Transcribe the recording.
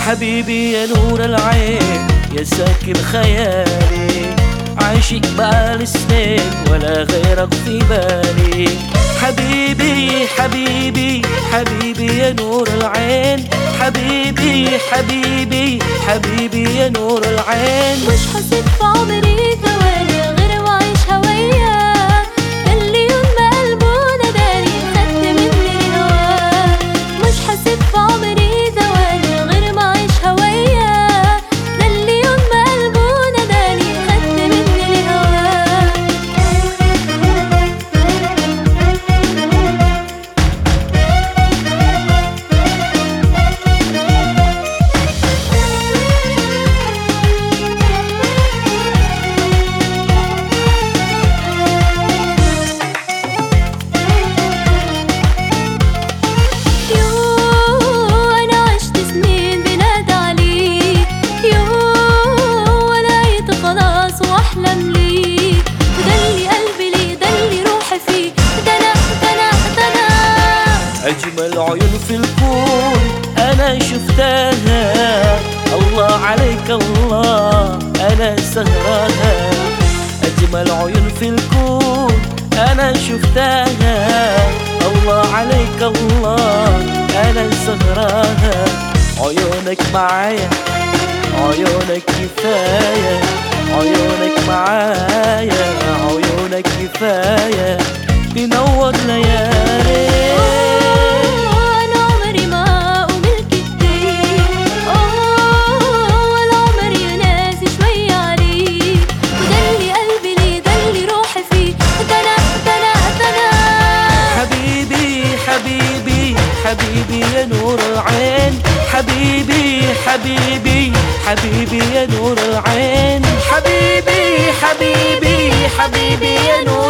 حبيبي يا نور العين يا ساكن خيالي عايشك بقالي سنين ولا غيرك في بالي حبيبي حبيبي حبيبي يا نور العين حبيبي حبيبي حبيبي يا نور العين مش حسيت في عمري ثواني غير ما اعيش هوياه اللي يوم ما قلبه ناداني خدت مني الهواه مش حسيت في عمري ثواني غير ما اعيش هوياه ده اللي يوم ما قلبه ناداني خدت مني الهواه يو أنا عشت سنين بنادى عليك يو وأنا عيت خلاص وأحلم ليك وده اللي قلبي ليه ده اللي روحي فيه ده أنا ده أنا ده أنا أجمل عيون في الكون أنا شفتها الله عليك الله أنا سهراها أجمل عيون في الكون أنا شفتها الله عليك الله أنا سهراها عيونك معايا عيونك كفاية عيونك معايا عيونك كفاية بنور ليالي أنا عمري ما قبلت كتير أوه ولا عمري يا ناسي شوية عليك وده اللي قلبي ليه ده اللي روحي فيه ده أنا ده أنا ده أنا حبيبي حبيبي حبيبي يا نور العين حبيبي حبيبي حبيبي يا نور العين حبيبي حبيبي حبيبي يا نور